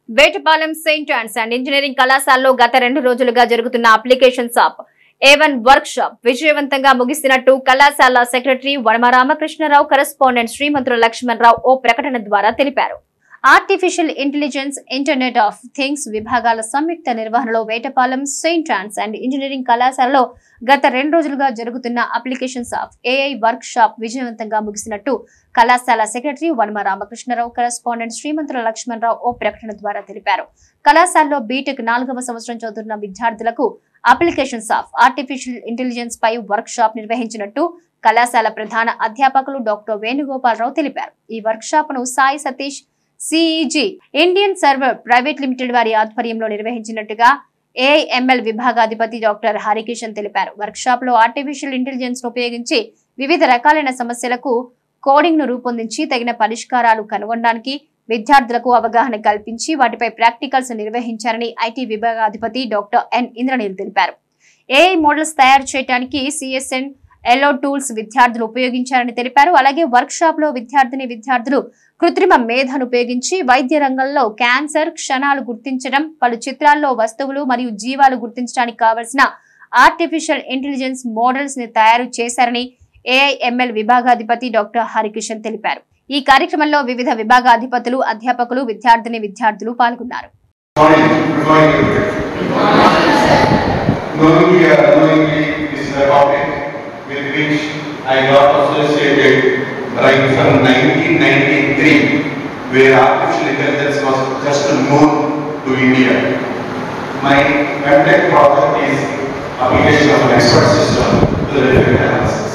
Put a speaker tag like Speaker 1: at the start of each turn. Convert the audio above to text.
Speaker 1: Vetapalem saint Ann's and engineering కళాశాలలో గత రెండు రోజులుగా జరుగుతున్న అప్లికేషన్ షాప్ ఏవన్ వర్క్ షాప్ విజయవంతంగా ముగిసినట్టు కళాశాల సెక్రటరీ వనమ రామకృష్ణరావు కరెస్పాండెంట్ శ్రీమంతుల లక్ష్మణరావు ఓ ప్రకటన ద్వారా తెలిపారు artificial intelligence internet of things విభాగాల సంయుక్త నిర్వహణలో Vetapalem saint Ann's and engineering కళాశాలలో గత రెండు రోజులుగా జరుగుతున్న applications of AI workshop విజయవంతంగా ముగిసినట్టు కళాశాల సెక్రటరీ వనమ రామకృష్ణరావు కరెస్పాండెంట్ శ్రీమంతుల లక్ష్మణరావు ఓ ప్రకటన ద్వారా తెలిపారు కళాశాలలో బీటెక్ నాలుగవ సంవత్సరం చదువుతున్న విద్యార్థులకు అప్లికేషన్స్ ఆఫ్ ఆర్టిఫిషియల్ ఇంటెలిజెన్స్ పై వర్క్ షాప్ నిర్వహించినట్టు కళాశాల ప్రధాన అధ్యాపకులు డాక్టర్ వేణుగోపాలరావు తెలిపారు ఈ వర్క్ షాప్ ను Sai Satish CEG Indian server private limited వారి ఆధ్వర్యంలో నిర్వహించినట్టుగా ఏఐఎంఎల్ విభాగాధిపతి డాక్టర్ హరికిషన్ తెలిపారు వర్క్ షాప్ లో ఆర్టిఫిషియల్ ఇంటెలిజెన్స్ ను ఉపయోగించి వివిధ రకాలైన సమస్యలకు కోడింగ్ ను రూపొందించి తగిన పరిష్కారాలు కనుగొనడానికి విద్యార్థులకు అవగాహన కల్పించి వాటిపై ప్రాక్టికల్స్ నిర్వహించారని ఐటీ విభాగాధిపతి డాక్టర్ ఎన్ ఇంద్రనీల్ తెలిపారు ఏఐ మోడల్స్ తయారు చేయడానికి సిఎస్ఎన్ ఎల్లో టూల్స్ విద్యార్థులు ఉపయోగించారని తెలిపారు అలాగే వర్క్ షాప్ లో విద్యార్థిని విద్యార్థులు కృత్రిమ మేధను ఉపయోగించి వైద్య రంగంలో క్యాన్సర్ క్షణాలు గుర్తించడం పలు చిత్రాల్లో వస్తువులు మరియు జీవాలు గుర్తించడానికి కావలసిన ఆర్టిఫిషియల్ ఇంటెలిజెన్స్ మోడల్స్ ని తయారు చేశారని ఏఐఎంఎల్ విభాగాధిపతి డాక్టర్ హరికిషన్ తెలిపారు ఈ కార్యక్రమంలో వివిధ విభాగాధిపతులు అధ్యాపకులు విద్యార్థిని విద్యార్థులు పాల్గొన్నారు
Speaker 2: Morning. Good morning. Knowingly or unknowingly, this is a topic with which I got associated right from 1993, where artificial intelligence was just known to India. My MTech project is application of an expert system to the different analysis.